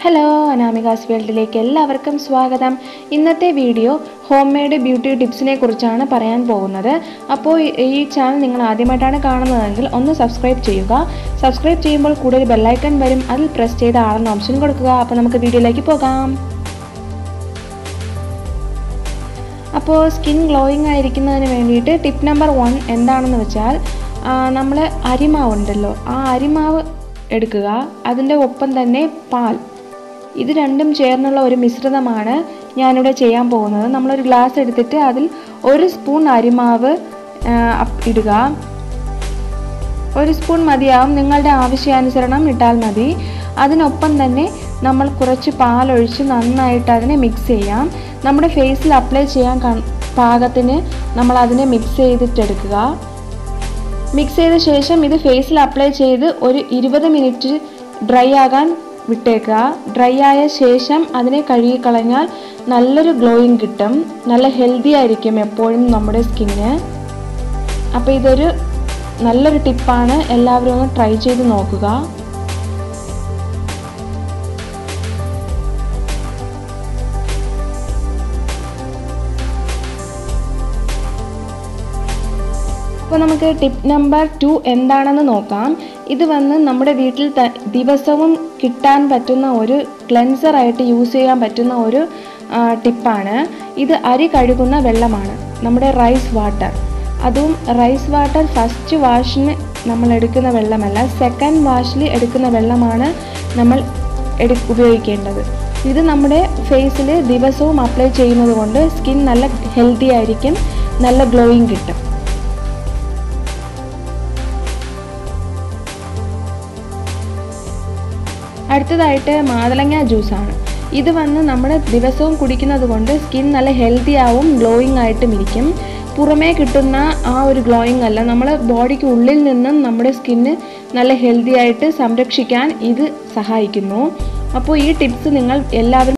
hello അനാമികാസ് വേൾഡിലേക്ക് എല്ലാവർക്കും സ്വാഗതം ഇന്നത്തെ വീഡിയോ ഹോം മെയ്ഡ് ബ്യൂട്ടി ടിപ്സിനെ കുറിച്ചാണ് പറയാൻ പോകുന്നത് അപ്പോൾ ഈ- ഈ ചാനൽ നിങ്ങൾ ആദ്യമായിട്ടാണ് കാണുന്നതെങ്കിൽ ഒന്ന് സബ്സ്ക്രൈബ് ചെയ്യുക സബ്സ്ക്രൈബ് ചെയ്യുമ്പോൾ കൂടുതൽ ബെല്ലൈക്കൺ വരും അതിൽ പ്രസ് ചെയ്ത് ആളെന്ന ഓപ്ഷൻ കൊടുക്കുക അപ്പോൾ നമുക്ക് വീഡിയോയിലേക്ക് പോകാം അപ്പോൾ സ്കിൻ ഗ്ലോയിങ് ആയിരിക്കുന്നതിന് വേണ്ടിയിട്ട് ടിപ്പ് നമ്പർ വൺ എന്താണെന്ന് വെച്ചാൽ നമ്മൾ അരിമാവ് ഉണ്ടല്ലോ ആ അരിമാവ് എടുക്കുക അതിൻ്റെ ഒപ്പം തന്നെ പാൽ ഇത് രണ്ടും ചേർന്നുള്ള ഒരു മിശ്രിതമാണ് ഞാനിവിടെ ചെയ്യാൻ പോകുന്നത് നമ്മളൊരു ഗ്ലാസ് എടുത്തിട്ട് അതിൽ ഒരു സ്പൂൺ അരിമാവ് ആ, അപ്പ് ഇടുക ഒരു സ്പൂൺ മതിയാവും നിങ്ങളുടെ ആവശ്യാനുസരണം ഇട്ടാൽ മതി അതിനൊപ്പം തന്നെ നമ്മൾ കുറച്ച് പാലൊഴിച്ച് നന്നായിട്ട് അതിനെ മിക്സ് ചെയ്യാം നമ്മുടെ ഫേസിൽ അപ്ലൈ ചെയ്യാൻ ക- പാകത്തിന് നമ്മൾ അതിനെ മിക്സ് ചെയ്തിട്ടെടുക്കുക മിക്സ് ചെയ്ത ശേഷം ഇത് ഫേസിൽ അപ്ലൈ ചെയ്ത് ഒരു ഇരുപത് മിനിറ്റ് ഡ്രൈ ആകാൻ വിട്ടേക്കുക ഡ്രൈ ആയ ശേഷം അതിനെ കഴുകിക്കളഞ്ഞാൽ നല്ലൊരു ഗ്ലോയിങ് കിട്ടും നല്ല ഹെൽത്തി ആയിരിക്കും എപ്പോഴും നമ്മുടെ സ്കിന്ന് അപ്പോൾ ഇതൊരു നല്ലൊരു ടിപ്പാണ് എല്ലാവരും ഒന്ന് ട്രൈ ചെയ്ത് നോക്കുക അപ്പോൾ നമുക്ക് ടിപ്പ് നമ്പർ ടു എന്താണെന്ന് നോക്കാം ഇത് വന്ന് നമ്മുടെ വീട്ടിൽ ത ദിവസവും കിട്ടാൻ പറ്റുന്ന ഒരു ക്ലെൻസറായിട്ട് യൂസ് ചെയ്യാൻ പറ്റുന്ന ഒരു ആ, ടിപ്പാണ് ഇത് അരി കഴുകുന്ന വെള്ളമാണ് നമ്മുടെ റൈസ് വാട്ടർ അതും റൈസ് വാട്ടർ ഫസ്റ്റ് വാഷിന് നമ്മൾ എടുക്കുന്ന വെള്ളമല്ല സെക്കൻഡ് വാഷിൽ എടുക്കുന്ന വെള്ളമാണ് നമ്മൾ എടു ഉപയോഗിക്കേണ്ടത് ഇത് നമ്മുടെ ഫേസിൽ ദിവസവും അപ്ലൈ ചെയ്യുന്നത് കൊണ്ട് സ്കിൻ നല്ല ഹെൽത്തി ആയിരിക്കും നല്ല ഗ്ലോയിങ് കിട്ടും അടുത്തതായിട്ട് മാതളങ്ങ ജ്യൂസാണ് ഇത് വന്ന് നമ്മൾ ദിവസവും കുടിക്കുന്നത് കൊണ്ട് സ്കിൻ നല്ല ഹെൽത്തി ആവും ഗ്ലോയിങ് ആയിട്ടും ഇരിക്കും പുറമേ കിട്ടുന്ന ആ ഒരു ഗ്ലോയിങ് അല്ല നമ്മൾ ബോഡിക്ക് ഉള്ളിൽ നിന്നും നമ്മുടെ സ്കിന്ന് നല്ല ഹെൽത്തി ആയിട്ട് സംരക്ഷിക്കാൻ ഇത് സഹായിക്കുന്നു അപ്പോൾ ഈ ടിപ്സ് നിങ്ങൾ എല്ലാവരും